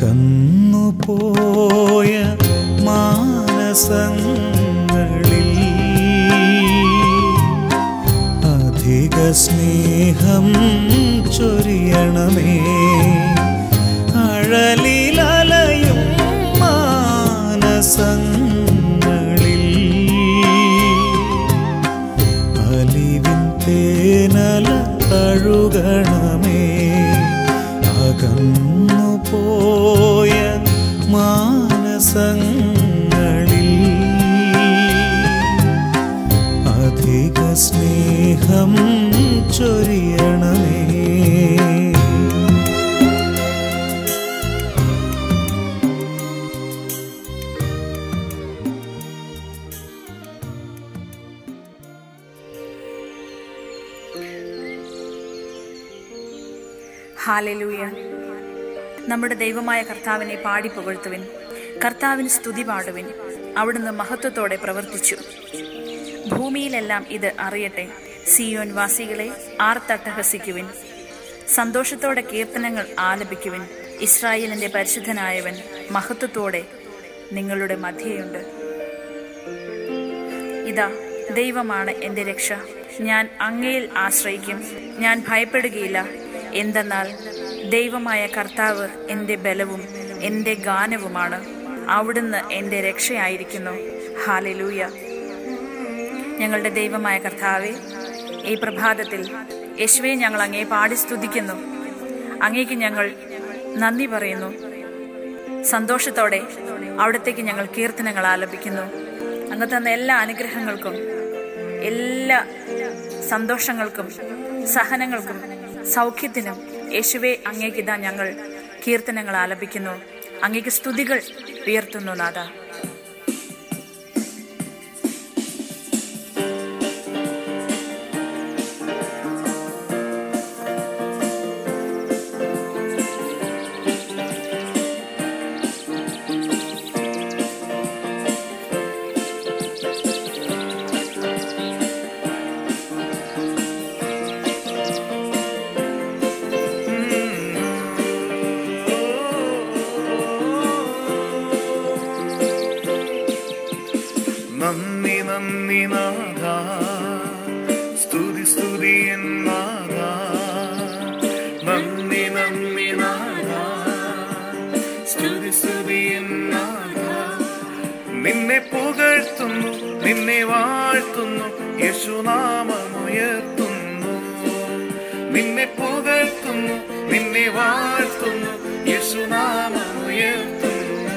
അകന്നുപോയ മാനസങ്ങളിൽ അധിക സ്നേഹം ചൊരിയണമേ അഴലിലലയും മാനസങ്ങളിൽ അലിവിൻ തേനല തഴുകണമേ അകന്നു പോയ മാനസങ്ങളിൽ അധിക സ്നേഹം ചൊരിയണമേ ഹാലലൂയ നമ്മുടെ ദൈവമായ കർത്താവിനെ പാടി പുകഴ്ത്തുവിൻ കർത്താവിന് സ്തുതി പാടുവിൻ അവിടുന്ന് മഹത്വത്തോടെ പ്രവർത്തിച്ചു ഭൂമിയിലെല്ലാം ഇത് അറിയട്ടെ സിയോൻ വാസികളെ ആർത്തട്ടഹസിക്കുവിൻ സന്തോഷത്തോടെ കീർത്തനങ്ങൾ ആലപിക്കുവിൻ ഇസ്രായേലിന്റെ പരിശുദ്ധനായവൻ മഹത്വത്തോടെ നിങ്ങളുടെ മധ്യയുണ്ട് ഇതാ ദൈവമാണ് എൻ്റെ രക്ഷ ഞാൻ അങ്ങയിൽ ആശ്രയിക്കും ഞാൻ ഭയപ്പെടുകയില്ല എന്തെന്നാൽ ദൈവമായ കർത്താവ് എൻ്റെ ബലവും എൻ്റെ ഗാനവുമാണ് അവിടുന്ന് എൻ്റെ രക്ഷയായിരിക്കുന്നു ഹാലലൂയ ഞങ്ങളുടെ ദൈവമായ കർത്താവെ ഈ പ്രഭാതത്തിൽ യേശുവെ ഞങ്ങൾ അങ്ങേ പാടി സ്തുതിക്കുന്നു അങ്ങേക്ക് ഞങ്ങൾ നന്ദി പറയുന്നു സന്തോഷത്തോടെ അവിടത്തേക്ക് ഞങ്ങൾ കീർത്തനങ്ങൾ ആലപിക്കുന്നു അങ്ങ് തന്ന എല്ലാ അനുഗ്രഹങ്ങൾക്കും എല്ലാ സന്തോഷങ്ങൾക്കും സഹനങ്ങൾക്കും സൗഖ്യത്തിനും യേശുവെ അങ്ങേക്ക് ഇതാ ഞങ്ങൾ കീർത്തനങ്ങൾ ആലപിക്കുന്നു അങ്ങേക്ക് സ്തുതികൾ ഉയർത്തുന്നു നാഥ നന്ദി നന്ദി നാഥ സ്തുതി സ്തുതി എന്നാഥ നന്ദി നന്ദി നാഥ സ്തുതി സ്തുതി എന്നാഥ നിന്നെ പുകഴ്ത്തുന്നു നിന്നെ വാഴ്ത്തുന്നു യേശുനാമമുയർത്തുന്നു നിന്നെ പുകഴ്ത്തുന്നു നിന്നെ വാഴ്ത്തുന്നു യേശുനാമമുയർത്തുന്നു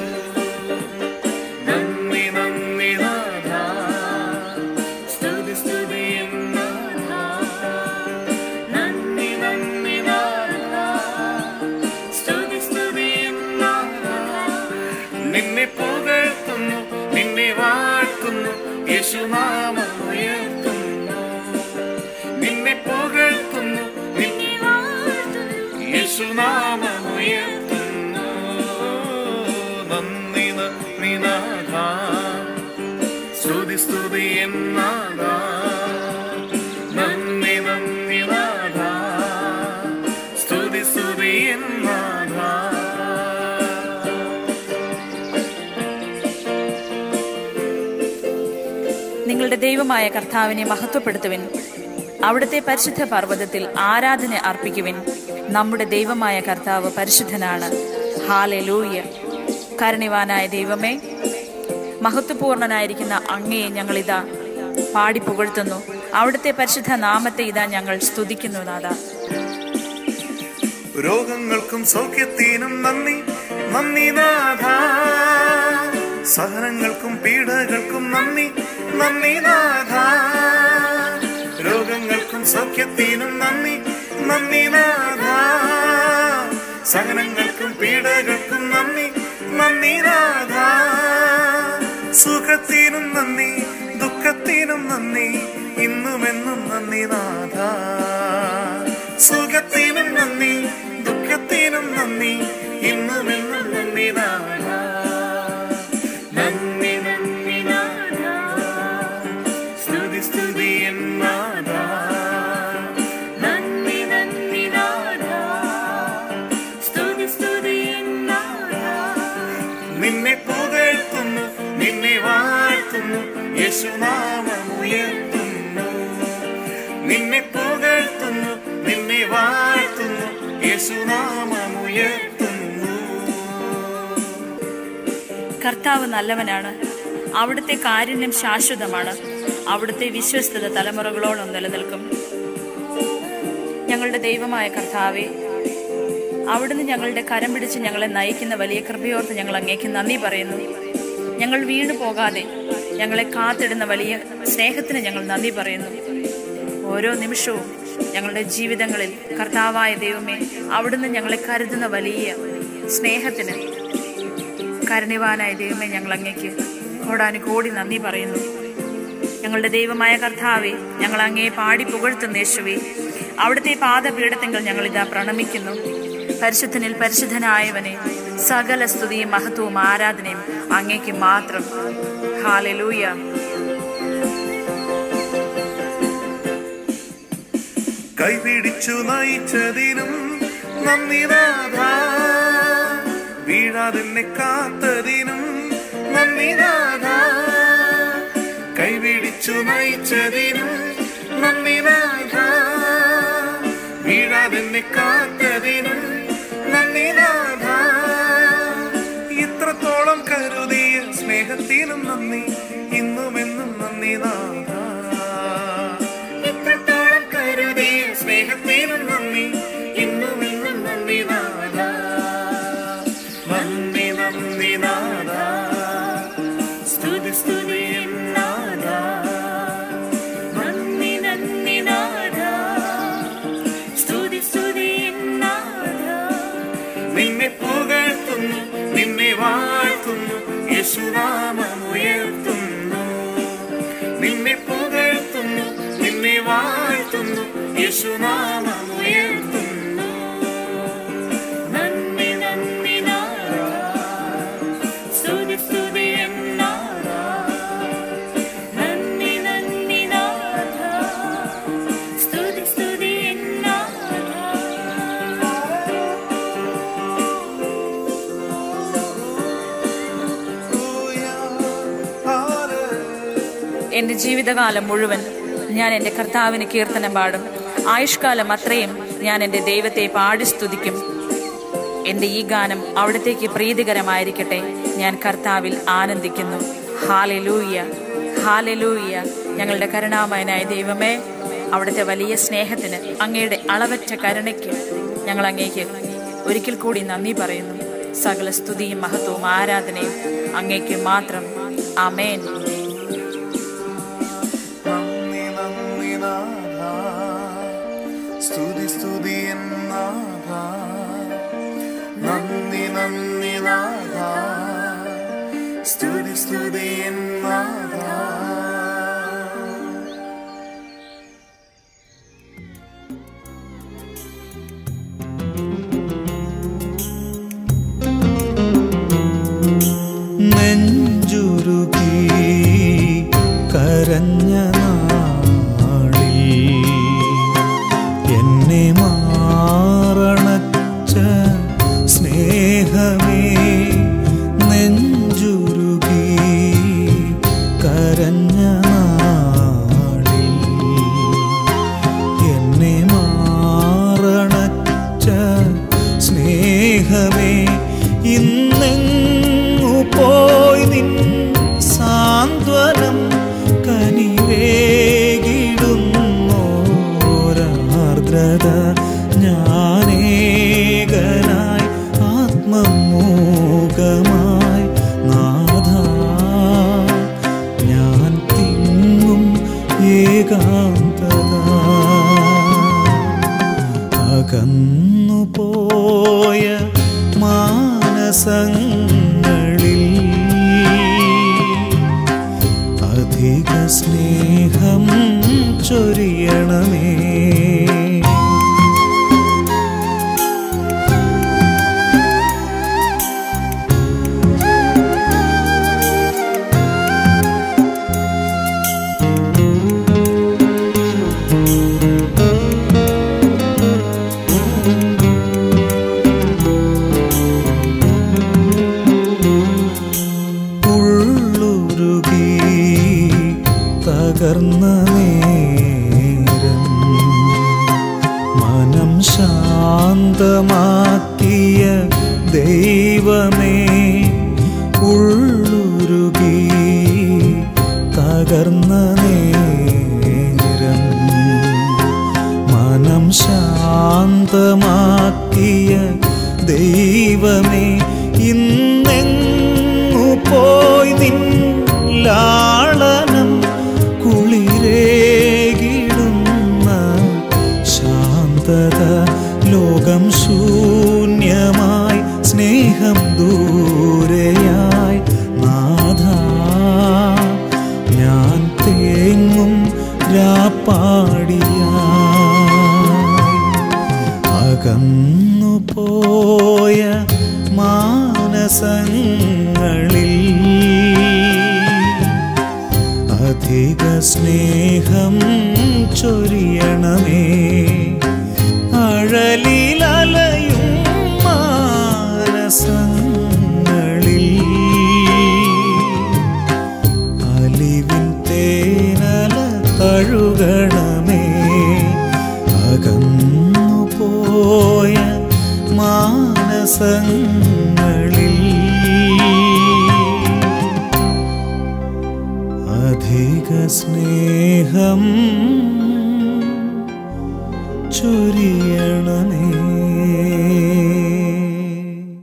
നന്ദി നന്ദി നാഥ സ്തുതി സ്തുതി എന്നാഥ നന്ദി നന്ദി നാഥ സ്തുതി സ്തുതി എന്നാഥ നിന്നെ പുകഴ്ത്തുന്നു നിന്നെ വാഴ്ത്തുന്നു യേശുനാമമുയർത്തുന്നു നിന്നെ പുകഴ്ത്തുന്നു നിന്നെ വാഴ്ത്തുന്നു യേശുനാമമുയർത്തുന്നു നന്ദി നന്ദി നാഥ സ്തുതി സ്തുതി എന്നാഥ നന്ദി നന്ദി നാഥ സ്തുതി സ്തുതി എന്നാഥ നിങ്ങളുടെ ദൈവമായ കർത്താവിനെ മഹത്വപ്പെടുത്തുവിൻ അവിടുത്തെ പരിശുദ്ധ പർവ്വതത്തിൽ ആരാധന അർപ്പിക്കുവിൻ നമ്മുടെ ദൈവമായ കർത്താവ് പരിശുദ്ധനാണ് ഹാലലൂയ കരുണിവാനായ ദൈവമേ മഹത്വപൂർണനായിരിക്കുന്ന അങ്ങയെ ഞങ്ങളിതാ പാടി പുകഴ്ത്തുന്നു അവിടുത്തെ പരിശുദ്ധ നാമത്തെ ഇതാ ഞങ്ങൾ സ്തുതിക്കുന്നു നാഥ രോഗങ്ങൾക്കും സൗഖ്യത്തിനും നന്ദി നന്ദി നാഥ സഹനങ്ങൾക്കും പീഡകൾക്കും നന്ദി നന്ദി നാഥ രോഗങ്ങൾക്കും സൗഖ്യത്തിനും നന്ദി നന്ദി നാഥ സഹനങ്ങൾക്കും പീഡകൾക്കും നന്ദി നന്ദി നാഥ സുഖത്തിനും നന്ദി ദുഃഖത്തിനും നന്ദി ഇന്നുമെന്നും നന്ദി നാഥ സുഖത്തിനും നന്ദി ദുഃഖത്തിനും നന്ദി ഇന്നുമെന്നും നന്ദി നാഥ നന്ദി നന്ദി നാഥ സ്തുതി സ്തുതി എന്നാഥ നന്ദി നന്ദി നാഥ സ്തുതി സ്തുതി എന്നാഥ നിന്നെ പുകഴ്ത്തുന്നു നിന്നെ വാഴ്ത്തുന്നു യേശുനാമമുയർത്തുന്നു നിന്നെ പുകഴ്ത്തുന്നു നിന്നെ വാഴ്ത്തുന്നു യേശുനാമമുയർത്തുന്നു കർത്താവ് നല്ലവനാണ് അവിടുത്തെ കാരുണ്യം ശാശ്വതമാണ് അവിടുത്തെ വിശ്വസ്തത തലമുറകളോളം നിലനിൽക്കും ഞങ്ങളുടെ ദൈവമായ കർത്താവെ അവിടുന്ന് ഞങ്ങളുടെ കരം പിടിച്ച് ഞങ്ങളെ നയിക്കുന്ന വലിയ കൃപയോർത്ത് ഞങ്ങൾ അങ്ങേക്ക് നന്ദി പറയുന്നു ഞങ്ങൾ വീണു പോകാതെ ഞങ്ങളെ കാത്തിടുന്ന വലിയ സ്നേഹത്തിന് ഞങ്ങൾ നന്ദി പറയുന്നു ഓരോ നിമിഷവും ഞങ്ങളുടെ ജീവിതങ്ങളിൽ കർത്താവായ ദൈവമേ അവിടുന്ന് ഞങ്ങളെ കരുതുന്ന വലിയ സ്നേഹത്തിന് കരുണിവാനായ ദൈവമേ ഞങ്ങൾ അങ്ങേക്ക് കോടാനുകോടി നന്ദി പറയുന്നു ഞങ്ങളുടെ ദൈവമായ കർത്താവെ ഞങ്ങൾ അങ്ങേ പാടി പുകഴ്ത്തുന്ന യേശുവേ അവിടുത്തെ പാദപീഠത്തിങ്കൽ ഞങ്ങൾ ഇതാ പ്രണമിക്കുന്നു പരിശുദ്ധനിൽ പരിശുദ്ധനായവനെ സകല സ്തുതിയും മഹത്വവും ആരാധനയും അങ്ങേക്ക് മാത്രം ഹാലലൂയ കൈപിടിച്ചു നയിച്ചതിനും നന്ദിനാഥ വീഴാതെന്നെ കാത്തതിനും നന്ദിനാഥ കൈപിടിച്ചു നയിച്ചതിനും നന്ദിനാഥ വീഴാതെന്നെ കാത്തതിനും നന്ദിനാഥ ഇത്രത്തോളം കരുതിയ സ്നേഹത്തിനും നന്ദി ഇന്നുമെന്നും നന്ദിനാഥ ഇത്രത്തോളം കരുതിയ സ്നേഹത്തിനും നന്ദി ഇന്നുമെന്നും നന്ദിനാഥ നന്ദി നന്ദി നാഥ സ്തുതി സ്തുതി നാഥ നന്ദി നന്ദി നാഥ സ്തുതി സ്തുതി നാഥ നിന്നെ പുകഴ്ത്തുന്നു നിന്നെ വാഴ്ത്തുന്നു യേശുനാമമുയർത്തുന്നു നിന്നെ പുകഴ്ത്തുന്നു നിന്നെ വാഴ്ത്തുന്നു യേശുനാമമുയർത്തുന്നു നന്ദി നന്ദി നാഥ സ്തുതി സ്തുതി നാഥ നന്ദി നന്ദി നാഥ സ്തുതി സ്തുതി നാഥ എന്റെ ജീവിതകാലം മുഴുവൻ ഞാൻ എന്റെ കർത്താവിന് കീർത്തനം പാടും ആയുഷ്കാലം അത്രയും ഞാൻ എന്റെ ദൈവത്തെ പാടി സ്തുതിക്കും എന്റെ ഈ ഗാനം അവിടത്തേക്ക് പ്രീതികരമായിരിക്കട്ടെ ഞാൻ കർത്താവിൽ ആനന്ദിക്കുന്നു ഹാലലൂയ ഹാലലൂയ ഞങ്ങളുടെ കരുണാമയനായ ദൈവമേ അവിടുത്തെ വലിയ സ്നേഹത്തിന് അങ്ങയുടെ അളവറ്റ കരുണയ്ക്ക് ഞങ്ങൾ അങ്ങേക്ക് ഒരിക്കൽ കൂടി നന്ദി പറയുന്നു സകല സ്തുതിയും മഹത്വവും ആരാധനയും അങ്ങേക്ക് മാത്രം അമേൻ നന്ദി നന്ദി നാഥ സ്തുതി സ്തുതി നാഥ നന്ദി നന്ദി നാഥ സ്തുതി സ്തുതി നാഥ നെഞ്ചുരുകി കരഞ്ഞ നാളിൽ എന്നെ മാറണച്ച സ്നേഹമേ നെഞ്ചുരുകി കരഞ്ഞ നാളിൽ എന്നെ മാറണച്ച സ്നേഹമേ ഇന്നെങ്ങു പോയി നിൻ സാന്ത്വനം കനിവേകിടുന്നോരാർദ്രത ഞാനേകനായി ആത്മമൂകമായി നാഥ ഞാൻ തിങ്ങും ഏകാന്തത അകന്നു പോയ മാനസങ്ങളിൽ അധിക സ്നേഹം ചൊരിയണമേ തകർന്ന നേരം മനം ശാന്തമാക്കിയ ദൈവമേ ഉള്ളുരുകി തകർന്ന നേരം മനം ശാന്തമാക്കിയ ദൈവമേ ഇന്നെങ്ങു പോയി നിൻ ലാളനം കുളിരേകിടുന്ന ശാന്തത ലോകം ശൂന്യമായി സ്നേഹം ദൂരെയായി നാഥ ഞാൻ തേങ്ങും രാപ്പാടിയായി അകന്നു പോയ മാനസങ്ങളിൽ അധിക സ്നേഹം ചൊരിയണമേ അഴലിലലയും മാനസങ്ങളിൽ അലിവിൻ തേനല തഴുകണമേ അകന്നു പോയ മാനസങ്ങളിൽ അധിക സ്നേഹം ചൊരിയണമേ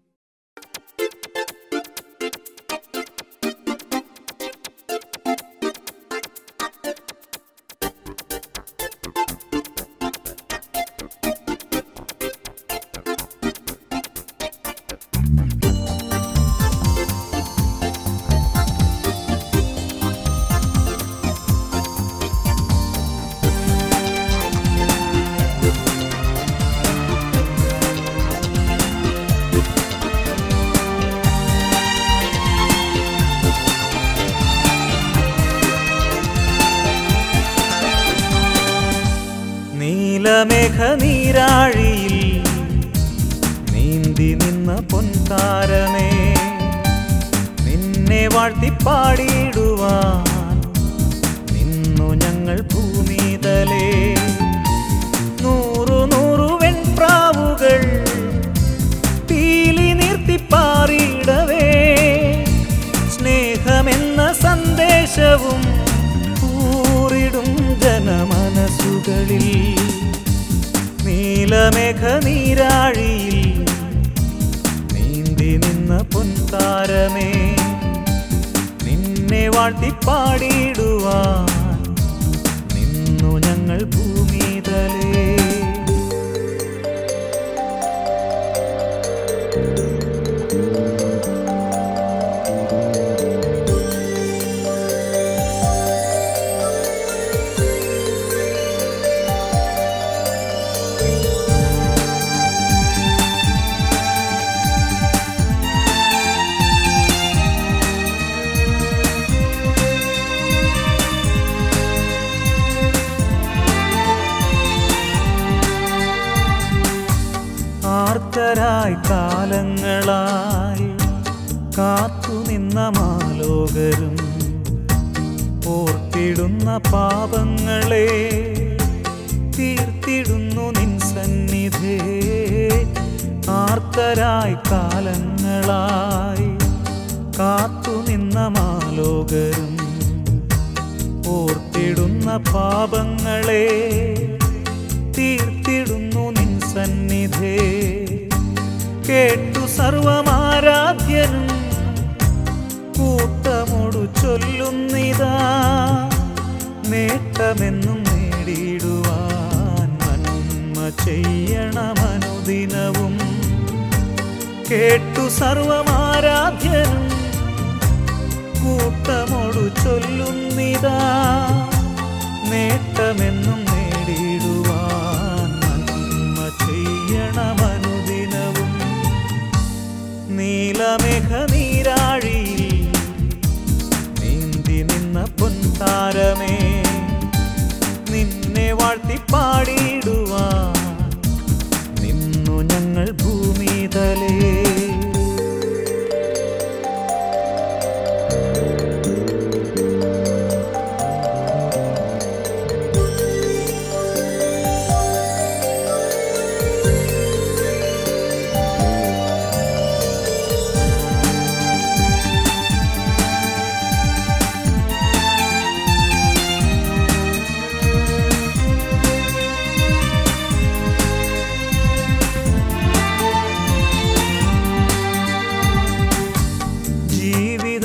നീലമേഘ നീരാഴിയിൽ നീന്തി നിന്ന പൊൻതാരമേ നിന്നെ വാഴ്ത്തിപ്പാടിയിടുവാൻ നിന്നു ഞങ്ങൾ ഭൂമിതലേ നൂറു നൂറു വെൺപ്രാവുകൾ പീലി നിർത്തിപ്പാറിയിടവേ സ്നേഹമെന്ന സന്ദേശവും ൂറിടും ജനമനസ്സുകളിൽ നീലമേഘ നീരാഴിയിൽ നീന്തി നിന്ന പൊൻതാരമേ നിന്നെ വാഴ്ത്തിപ്പാടിയിടുവാൻ നിന്നു ഞങ്ങൾ ഭൂമിതലേ ആർത്തരായി കാലങ്ങളായി കാത്തുനിന്ന മാലോകരും ഓർത്തിടുന്ന പാപങ്ങളെ തീർത്തിടുന്നു നിൻ സന്നിധേ ആർത്തരായി കാലങ്ങളായി കാത്തുനിന്ന മാലോകരും ഓർത്തിടുന്ന പാപങ്ങളെ തീർത്തിടുന്നു നിൻ സന്നിധേ കേട്ടു സർവമാരാധ്യനും കൂട്ടമോടു ചൊല്ലുന്നിതാ നേട്ടമെന്നും നേടിയിടുവാൻ നന്മ ചെയ്യണമനുദിനവും കേട്ടു സർവമാരാധ്യനും കൂട്ടമോടു ചൊല്ലുന്നിതാ നേട്ടമെന്നും നേടിയിടുവാൻ നന്മ ചെയ്യണമനുദിനവും നീലമേഘ നീരാഴിയിൽ നീന്തി നിന്ന പൊൻതാരമേ നിന്നെ വാഴ്ത്തിപ്പാടിയിടുവാൻ നിന്നു ഞങ്ങൾ ഭൂമിതലേ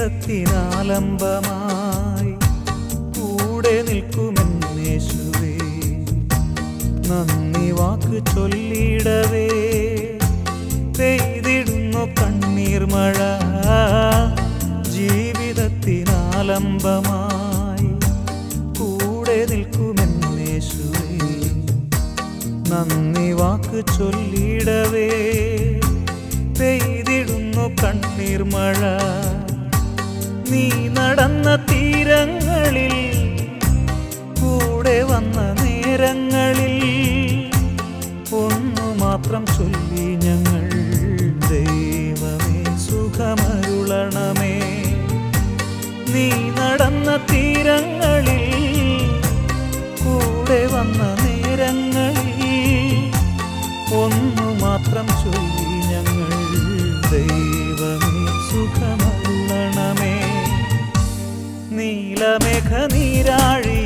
ജീവിതത്തിനാലംബമായി കൂടെ നിൽക്കുമെന്നേശുവേ നന്ദി വാക്ക് ചൊല്ലിടവേ പെയ്തിടുന്നു കണ്ണീർ മഴ ജീവിതത്തിനാലംബമായി കൂടെ നിൽക്കുമെന്നേശുവേ നന്ദി വാക്ക് ചൊല്ലിടവേ പെയ്തിടുന്നു കണ്ണീർ മഴ നീ നടന്ന തീരങ്ങളിൽ കൂടെ വന്ന നേരങ്ങളിൽ ഒന്നു മാത്രം ചൊല്ലി ഞങ്ങൾ ദൈവമേ സുഖമരുളണമേ നീ നടന്ന തീരങ്ങളിൽ കൂടെ വന്ന നേരങ്ങളിൽ ഒന്നു മാത്രം ചൊല്ലി ഞങ്ങൾ ദൈവമേ സുഖമരുളണമേ നീലമേഘ നീരാഴി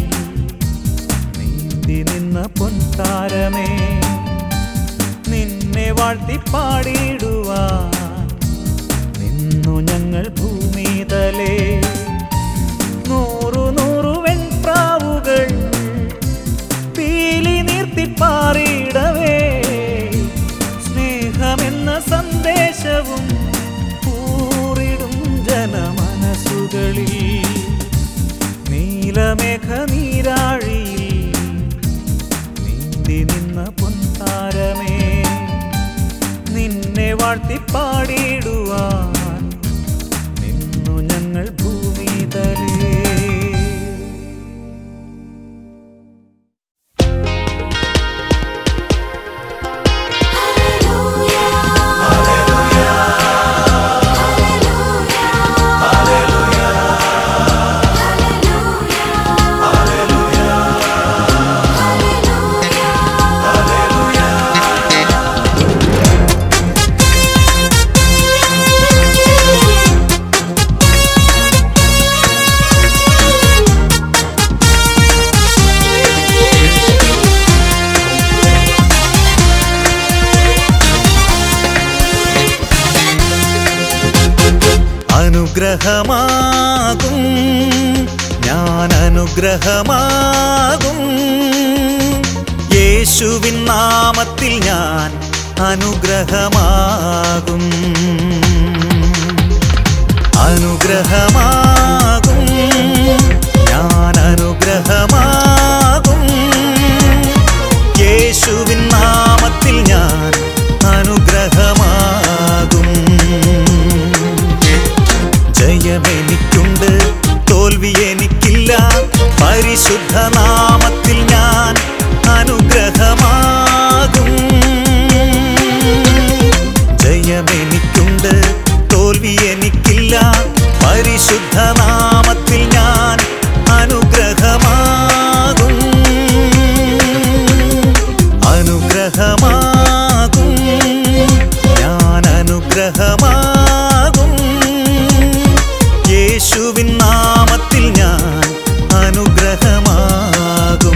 നീന്തി നിന്ന പൊൻതാരമേ നിന്നെ വാഴ്ത്തി പാടിയിടുവാൻ നിന്നു ഞങ്ങൾ ഭൂമിതലേ നൂറു നൂറു വെൺപ്രാവുകൾ പീലി നീർത്തിപ്പാറിയിടവേ സ്നേഹമെന്ന സന്ദേശവും കൂറിടും ജനമനസ്സുകളിൽ നീലമേഘ നീരാഴിയിൽ നീന്തി നിന്ന പൊൻതാരമേ നിന്നെ വാഴ്ത്തി പാടിയിടുവാൻ നിന്നു ഞങ്ങൾ ഭൂമിതലേ അനുഗ്രഹമാകും ഞാൻ അനുഗ്രഹമാകും യേശുവിൻ നാമത്തിൽ ഞാൻ അനുഗ്രഹമാകും അനുഗ്രഹമാകും ഞാൻ അനുഗ്രഹമാകും യേശുവിൻ നാമത്തിൽ ഞാൻ അനുഗ്രഹമാകും ജയമെനിക്കുണ്ട് തോൽവി എനിക്കില്ല പരിശുദ്ധ നാമത്തിൽ ഞാൻ അനുഗ്രഹമാകും ജയമെനിക്കുണ്ട് തോൽവി എനിക്കില്ല പരിശുദ്ധ നാമത്തിൽ ഞാൻ അനുഗ്രഹമാകും അനുഗ്രഹമാകും ഞാൻ അനുഗ്രഹമാകും യേശുവിൻ നാമത്തിൽ ഞാൻ അനുഗ്രഹമാകും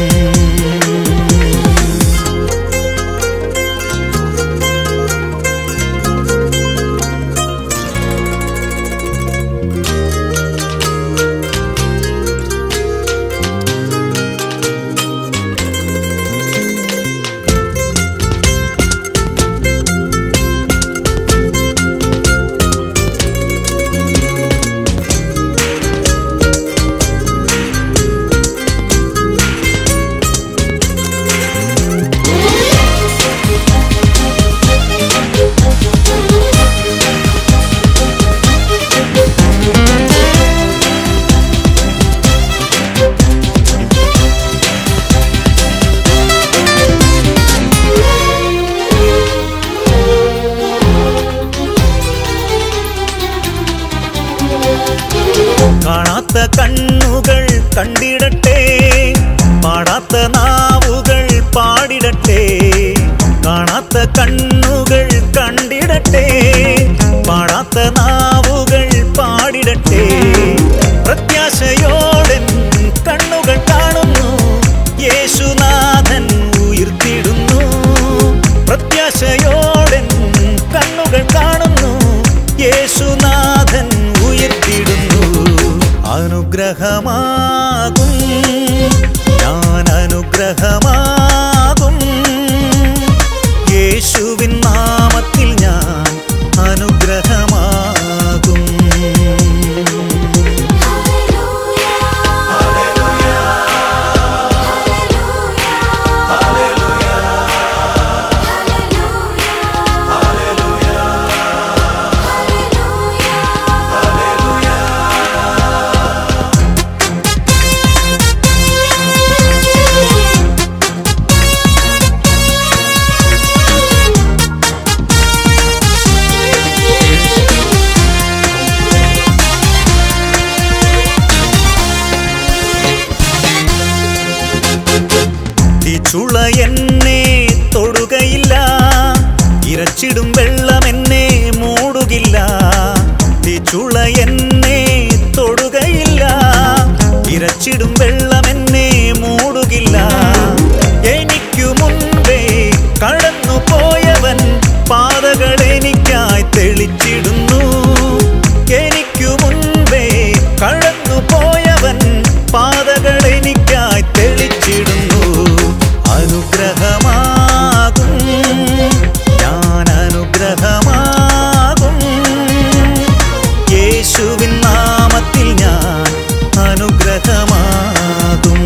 കാണാത്ത കണ്ണുകൾ കണ്ടിടട്ടെ പാടാത്ത നാവുകൾ പാടിടട്ടെ കാണാത്ത കണ്ണുകൾ കണ്ടിടട്ടെ പാടാത്ത നാവുകൾ പാടിടട്ടെ പ്രത്യാശയോടെ കണ്ണുകൾ കാണുന്നു യേശുനാഥൻ ഉയർത്തിടുന്നു പ്രത്യാശയോടെ കണ്ണുകൾ കാണുന്നു യേശുനാഥൻ ഉയർത്തിടുന്നു അനുഗ്രഹമാകും ഞാൻ അനുഗ്രഹമാകും യേശുവിൻ നാമത്തിൽ ഞാൻ അനുഗ്രഹമാകും ചുള എന്നെ തൊടുകയില്ല ഇരച്ചിടും വെള്ളം എന്നെ മൂടുകില്ല ചുള എന്നെ തൊടുകയില്ല ഇരച്ചിടും വെള്ളം എന്നെ മൂടുകില്ല എനിക്കു മുൻപേ കടന്നു പോയവൻ പാതകൾ എനിക്കായി തെളിച്ചിടുന്നു എനിക്കു മുൻപേ കടന്നു പോയവൻ പാതകൾ എനിക്കായി തെളിച്ചിടുന്നു അനുഗ്രഹമാകും ഞാൻ അനുഗ്രഹമാകും യേശുവിൻ നാമത്തിൽ ഞാൻ അനുഗ്രഹമാകും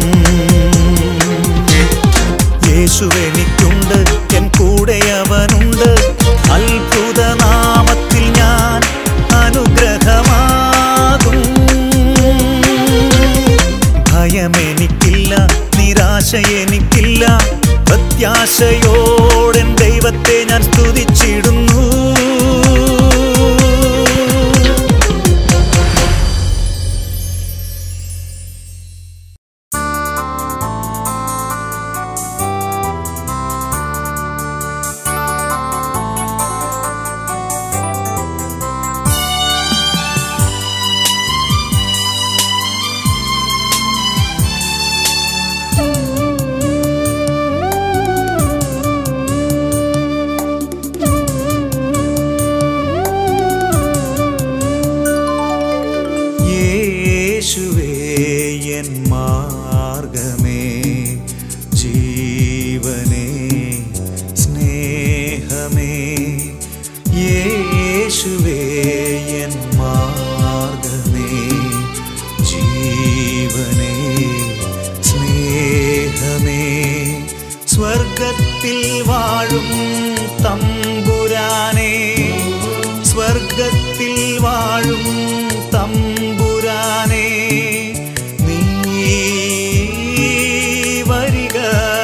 യേശു എനിക്കുണ്ട് എൻ കൂടെ അവനുണ്ട് അത്ഭുത നാമത്തിൽ ഞാൻ അനുഗ്രഹമാകും ഭയമെനിക്കില്ല നിരാശ എനിക്കില്ല പ്രത്യാശയോടെൻ ദൈവത്തെ ഞാൻ സ്തുതിച്ചിടുന്നു യേശുവേ എൻ മാർഗമേ ജീവനേ സ്നേഹമേ യേശുവേ എൻ മാർഗമേ ജീവനേ സ്നേഹമേ സ്വർഗത്തിൽ വാഴും തമ്പുരാനേ സ്വർഗത്തിൽ വാഴും തമ്പുരാനേ നീ വരിക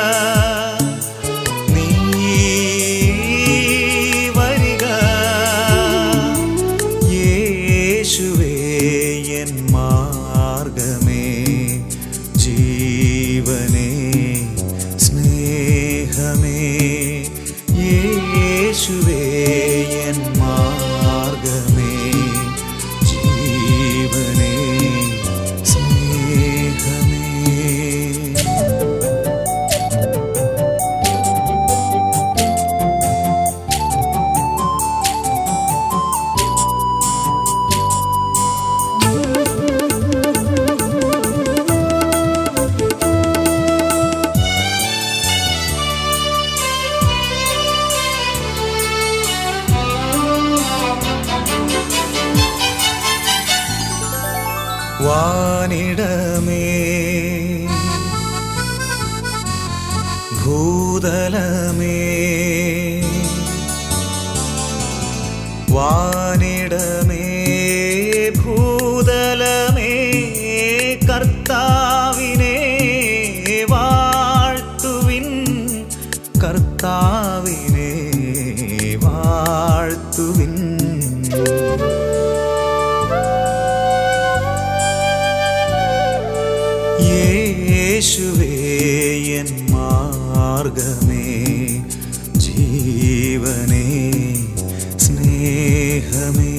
നീ വരിക യേശുവേ എൻ മാർഗമേ ജീവനേ സ്നേഹമേ യേശുവേ എൻ മാർഗമേ ജീവനേ സ്നേഹമേ യേശുവേ, വാനിടമേ ഭൂതലമേ വാനിടമേ ഭൂതലമേ കർത്താവിനെ വാഴ്ത്തുവിൻ കർത്താവിനെ വാഴ്ത്തുവിൻ യേശുവേ എൻ മാർഗമേ ജീവനേ സ്നേഹമേ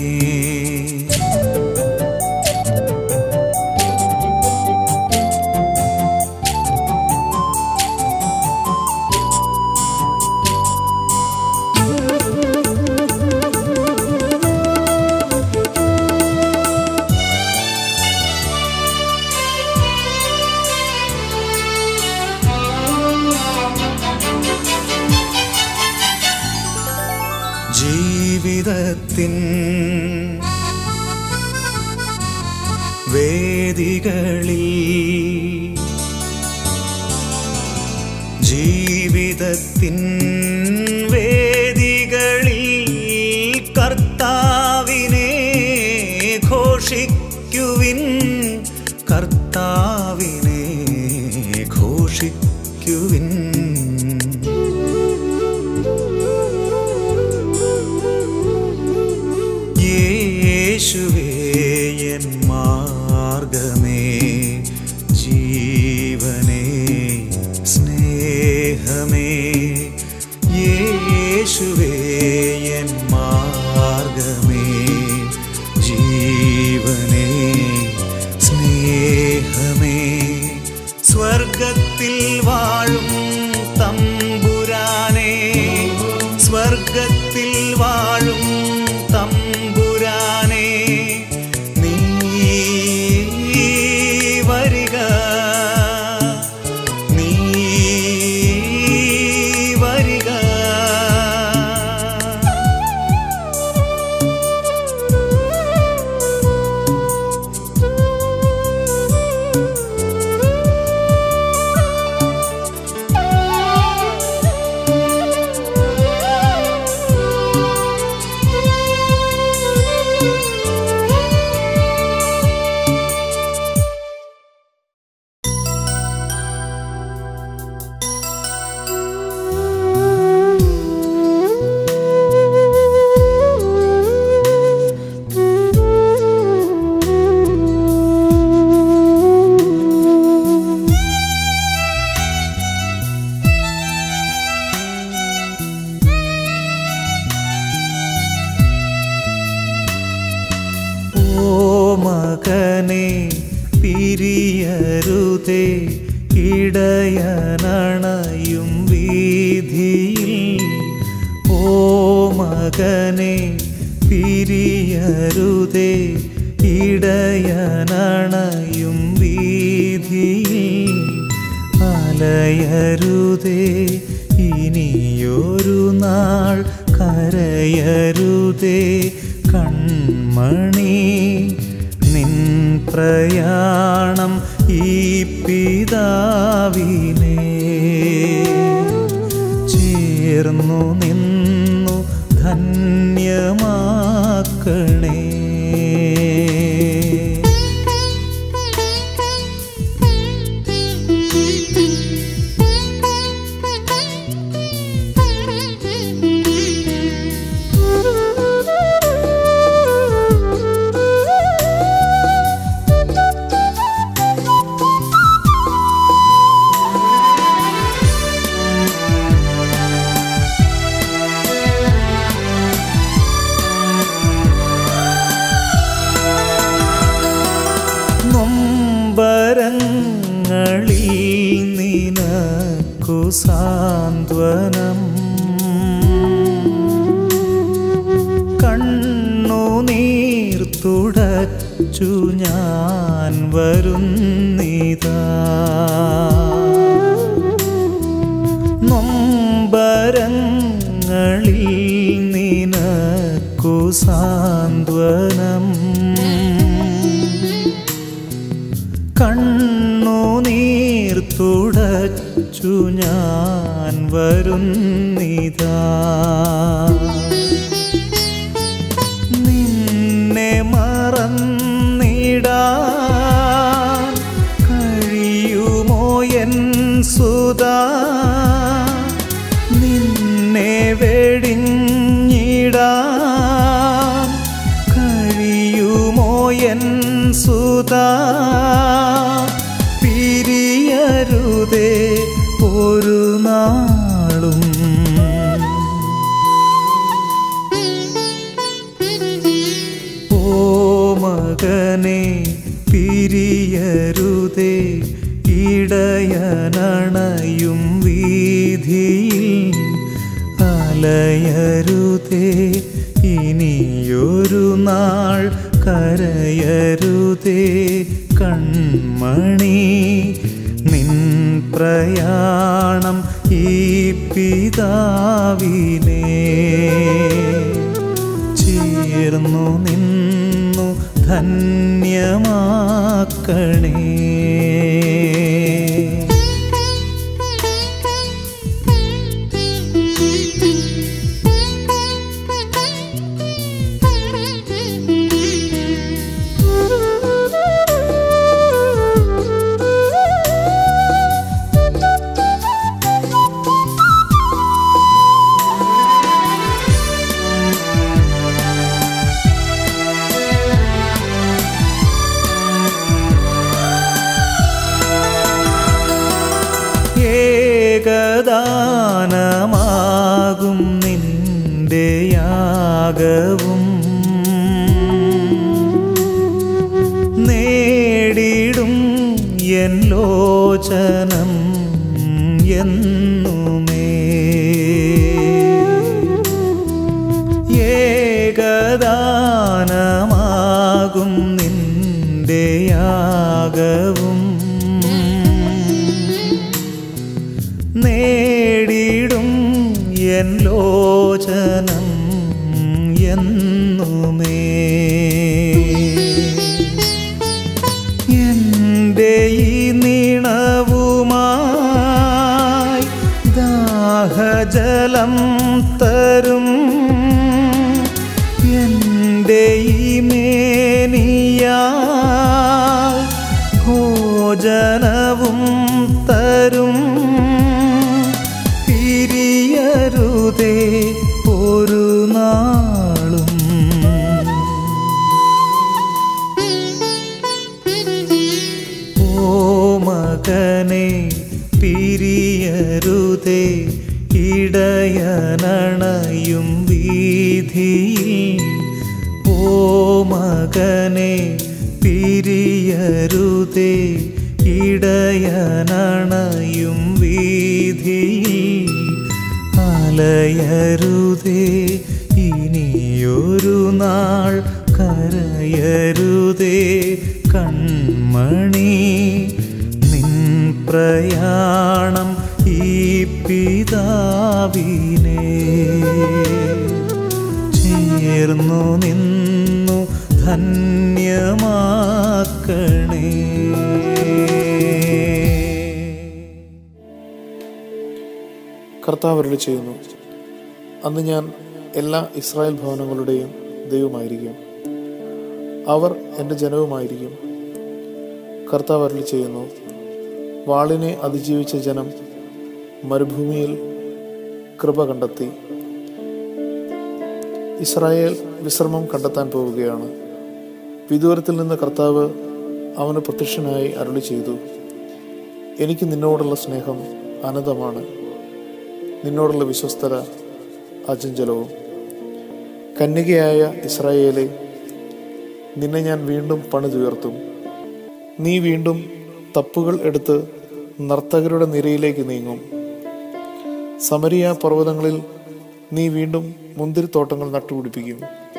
വേദികളിൽ ജീവിതത്തിൻ വേദികളിൽ കർത്താവിനെ ഘോഷിക്കുവിൻ കർത്താവിനെ ഘോഷിക്കുവിൻ യേശുവേ എൻ മാർഗമേ ജീവനേ സ്നേഹമേ യേശുവേ എൻ മാർഗമേ ജീവനേ സ്നേഹമേ സ്വർഗത്തിൽ വാഴും തമ്പുരാനേ സ്വർഗത്തിൽ വാഴും തമ്പുരാനേ നീ വരിക നീ വരിക ഓ മകനെ പിരിയരുതേ ഇടയനണയും വീതിയിൽ ഓ മകനെ പിരിയരുതേ ഇടയനണയും വീതിയിൽ അലയരുതേ ഇനിയൊരു നാൾ കരയരുതേ കൺമണി നിൻ പ്രയാണം ഈ പിതാവിനെ ചേർന്നു നിന്നു ധന്യമാക്കണേ നൊമ്പരങ്ങളിൽ നിനക്കു സാന്ത്വനം കണ്ണുനീർ തുടച്ചു ഞാൻ വരുന്നിതാ നൊമ്പരങ്ങളിൽ നിനക്കു സാന്ത്വനം കണ്ണുനീർ തുടച്ചു ഞാൻ വരുന്നിതാ നിന്നെ മറന്നിടാൻ കഴിയുമോ എൻ സുതാ നിന്നെ വെടിഞ്ഞിടാൻ കഴിയുമോ എൻ സുതാ പിരിയരുതേ ഒരു നാളും ഓ മകനെ പിരിയരുതേ ഇടയനണയും വീതിയിൽ അലയരുതേ ഇനിയൊരു നാൾ കരയരുതേ കൺമണി നിൻ പ്രയാണം ഈ പിതാവിനെ ചേർന്നു നിന്നു ധന്യമാക്കണേ ഏകദാനമാകും നിന്റെ യാഗവും നേടിടും എൻ ലോചനം എന്നുമേ ഏകദാനമാകും നിന്റെ യാഗവും നേടിടും എൻ ലോചനം എന്നുമേ എൻ്റെ ഈ നീണവുമായി ദാഹജലം തരും എൻ്റെ ഈ മേനിയായി ഭോജനവും തരും പിരിയരുതേ ഒരു നാളും ഓ മകനെ പിരിയരുതേ ഇടയനണയും വീതിയിൽ ഓ മകനെ പിരിയരുതേ ഇടയനണയും വീതിയിൽ അലയരുതേ ഇനിയൊരു നാൾ കരയരുതേ കൺമണി നിൻ പ്രയാണം ഈ പിതാവിനെ ചേർന്നു നിന്നു ധന്യമാക്കണേ കർത്താവ് അരുളി ചെയ്യുന്നു അന്ന് ഞാൻ എല്ലാ ഇസ്രായേൽ ഭവനങ്ങളുടെയും ദൈവമായിരിക്കും അവർ എൻ്റെ ജനവുമായിരിക്കും കർത്താവ് അരുളി ചെയ്യുന്നു വാളിനെ അതിജീവിച്ച ജനം മരുഭൂമിയിൽ കൃപ കണ്ടെത്തി ഇസ്രായേൽ വിശ്രമം കണ്ടെത്താൻ പോവുകയാണ് വിദൂരത്തിൽ നിന്ന് കർത്താവ് അവന് പ്രത്യക്ഷനായി അരുളി ചെയ്തു എനിക്ക് നിന്നോടുള്ള സ്നേഹം അനന്തമാണ് നിന്നോടുള്ള വിശ്വസ്തത അചഞ്ചലവും കന്യകയായ ഇസ്രായേലെ നിന്നെ ഞാൻ വീണ്ടും പണിതുയർത്തും നീ വീണ്ടും തപ്പുകൾ എടുത്ത് നർത്തകരുടെ നിരയിലേക്ക് നീങ്ങും സമരിയ പർവ്വതങ്ങളിൽ നീ വീണ്ടും മുന്തിരിത്തോട്ടങ്ങൾ നട്ടുപിടിപ്പിക്കും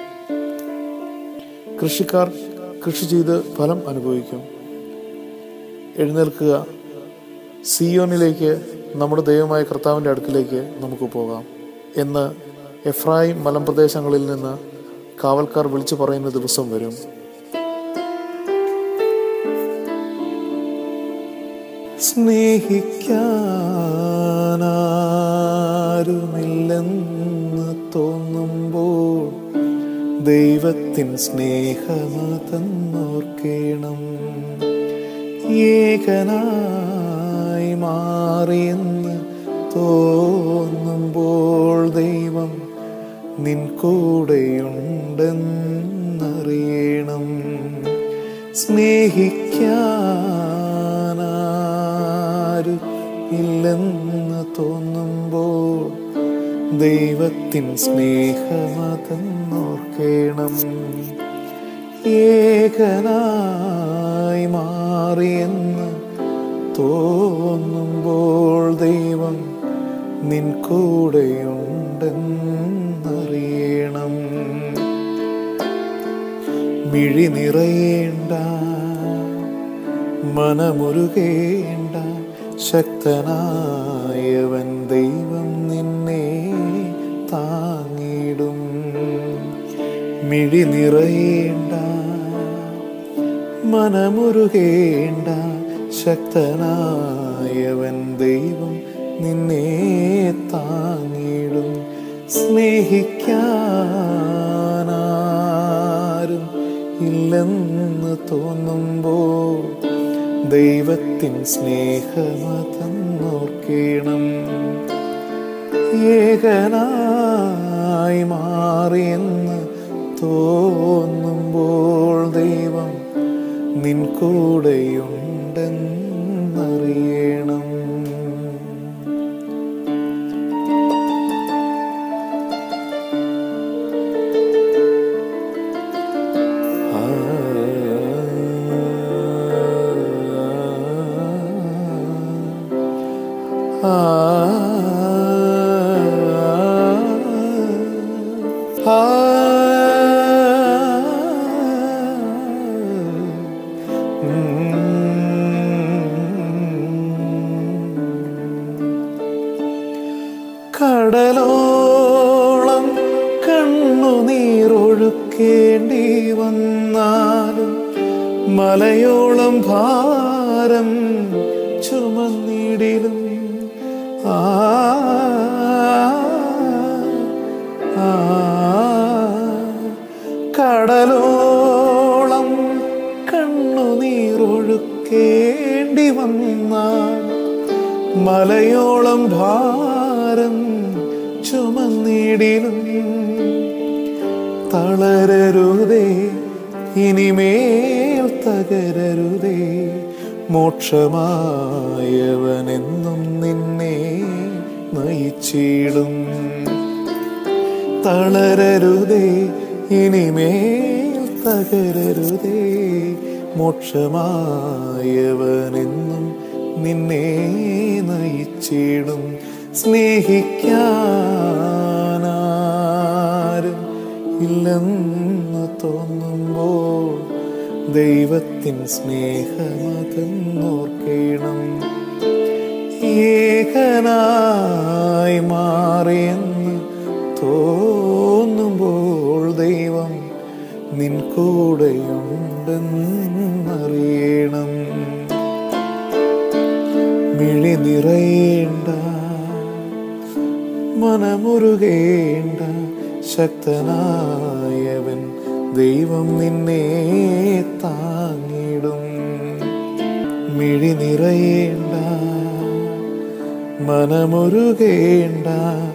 കൃഷിക്കാർ കൃഷി ചെയ്ത് ഫലം അനുഭവിക്കും എഴുന്നേൽക്കുക സിയോനിലേക്ക് നമ്മുടെ ദൈവമായ കർത്താവിൻ്റെ അടുക്കിലേക്ക് നമുക്ക് പോകാം എന്ന് എഫ്രായിം മലമ്പ്രദേശങ്ങളിൽ നിന്ന് കാവൽക്കാർ വിളിച്ചു പറയുന്ന ദിവസം വരും സ്നേഹിക്കാനാരുമില്ലെന്ന് തോന്നുമ്പോൾ ദൈവത്തിൻ സ്നേഹമതന്നോർക്കേണം ഏകനായി മാറിയെന്ന് തോന്നുമ്പോൾ ദൈവം നിൻ കൂടെയുണ്ടെന്നറിയണം സ്നേഹിക്കാനാരും ഇല്ലെന്ന് തോന്നുമ്പോൾ ദൈവത്തിൻ സ്നേഹമതെന്നോർക്കേണം ഏകനായി മാറിയെന്ന് തോന്നുമ്പോൾ ദൈവം നിൻ കൂടെയുണ്ടെന്നറിയണം മിഴി നിറയേണ്ട മനമുരുകേണ്ട ശക്തനായവൻ ദൈവം നിന്നെ താങ്ങിടും മിഴി നിറയേണ്ട മനമുരുകേണ്ട ശക്തനായവൻ ദൈവം നിന്നെ താങ്ങിടും സ്നേഹിക്കാനാരും ഇല്ലെന്ന് തോന്നുമ്പോൾ ദൈവത്തിൻ സ്നേഹമതന്നോർക്കണം ഏകനായി മാറിയെന്ന് തോന്നുമ്പോൾ ദൈവം നിൻ കൂടെയുണ്ടെന്നറിയണം ആ ആ കടലോളം കണ്ണുനീരൊഴുക്കേണ്ടി വന്നാലും മലയോളം ഭാരം ചുമന്നിടിലും ആ ആ കടലോളം കണ്ണുനീരൊഴുക്കേണ്ടി വന്നാൽ മലയോളം ഭാരം ചുമന്നിടിലും തളരരുതേ ഇനിമേൽ തകരരുതേ മോക്ഷമായവനെന്നും നിന്നെ നയിച്ചിടും തളരരുതേ ഇനിമേൽ തകരരുതേ മോക്ഷമായവനെന്നും നിന്നെ നയിച്ചിടും സ്നേഹിക്കാനാരും ഇല്ലെന്ന് തോന്നുമ്പോൾ ദൈവത്തിൻ സ്നേഹമതെന്നോർക്കണം ഏകനായി മാറിയെന്ന് തോന്നുമ്പോൾ ദൈവം നിൻ കൂടെയുണ്ടെന്നറിയണം മിഴി നിറയേണ്ട മനമുരുകേണ്ട ശക്തനായവൻ ദൈവം നിന്നെ താങ്ങിടും മിഴി നിറയേണ്ട മനമുരുകേണ്ട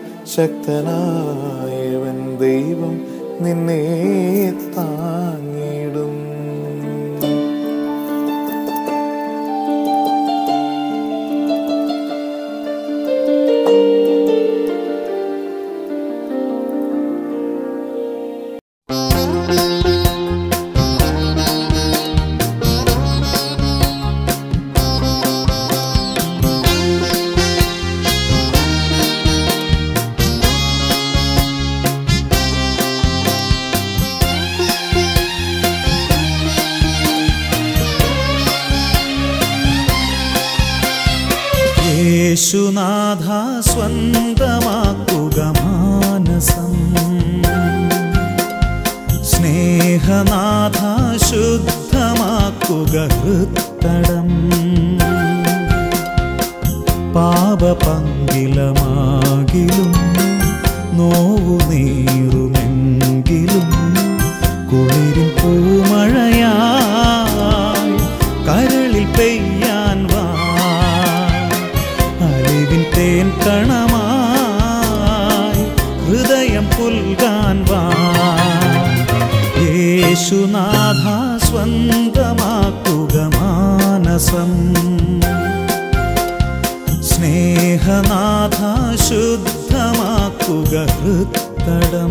ശക്തനായവൻ ദൈവം നിന്നെ താങ്ങിടും യേശുനാഥ സ്വന്തമാക്കുക മാനസം സ്നേഹനാഥ ശുദ്ധമാക്കുക ഹൃത്തടം പാപപങ്കിലമാകിലും നോവു നീറുമെങ്കിലും കുളിരിൻ പൂമഴയായി കരളിൽ പെയ്യാൻ വാ അലിവിൻ തേൻ കണമായി ഹൃദയം പുൽകാൻ വാ യേശുനാഥ സ്വന്തമാക്കുക മാനസം സ്നേഹനാഥ ശുദ്ധമാക്കുക ഹൃത്തടം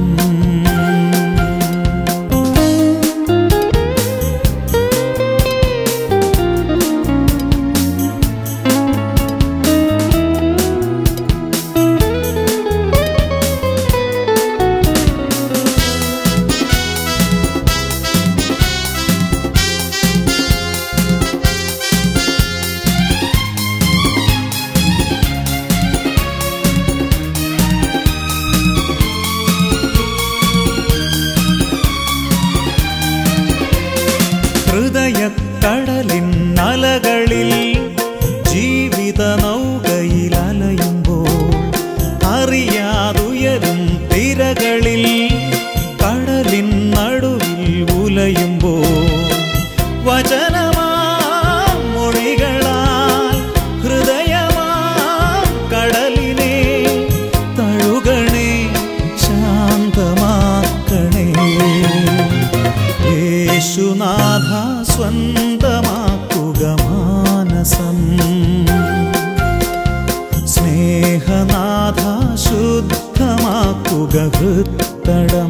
കടലിൻ അലകളിൽ ജീവിത നൗകയിൽ അലയുമ്പോൾ അറിയാതുയരും തിരകളിൽ കടലിൻ നടുവിൽ ഉലയുമ്പോൾ വചനമാ മൊഴികളാൽ ഹൃദയമാ കടലിനെ തഴുകണേ ശാന്തമാക്കണേ യേശുനാഥ സ്വന്തമാക്കുക മാനസം സ്നേഹനാഥ ശുദ്ധമാക്കുക ഹൃത്തടം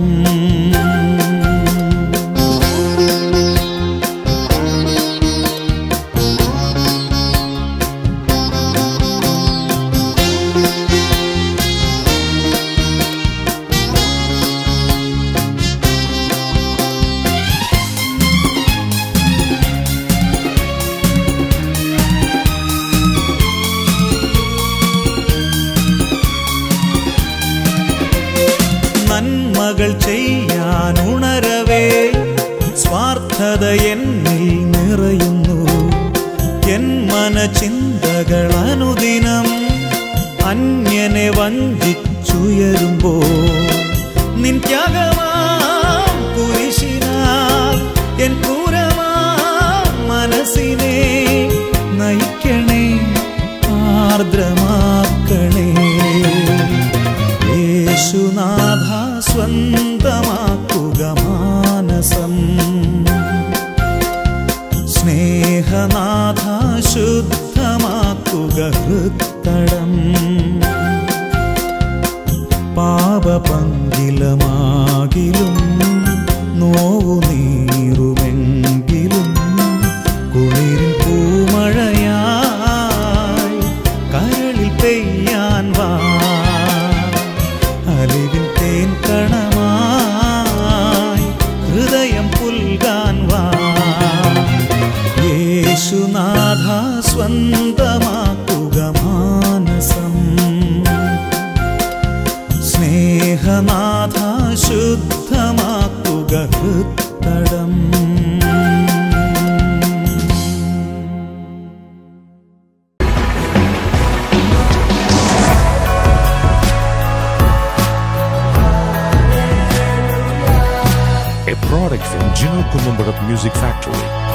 നന്മകൾ ചെയ്യാൻ ഉണരവേ സ്വാർത്ഥത എന്നിൽ നിറയുന്നു എൻ മനചിന്തകൾ അനുദിനം അന്യനെ വഞ്ചിച്ചുയരുമ്പോ നിൻ ത്യാഗമാം കുരിശിനാൽ എൻ ക്രൂരമാ മനസ്സിനെ നയിക്കണേ ആർദ്രമാക്കണേ യേശുനാഥ സ്വന്തമാക്കുക മാനസം സ്നേഹനാഥ ശുദ്ധമാക്കുക ഹൃത്തടം പാപപങ്കിലമാകിലും നോവു നീറുമെങ്കിലും കുളിരിൽ പൂമഴയായി കരളിൽ പെയ്യാൻ വാ അലിവിൻ തേൻ കണമായി ഹൃദയം പുൽകാൻ വാ യേശുനാഥ സ്വന്തമാക്കുക മാനസം സ്നേഹനാഥ ശുദ്ധമാക്കുക ഹൃത്തടം a product from Gino Columbarat Music Factory.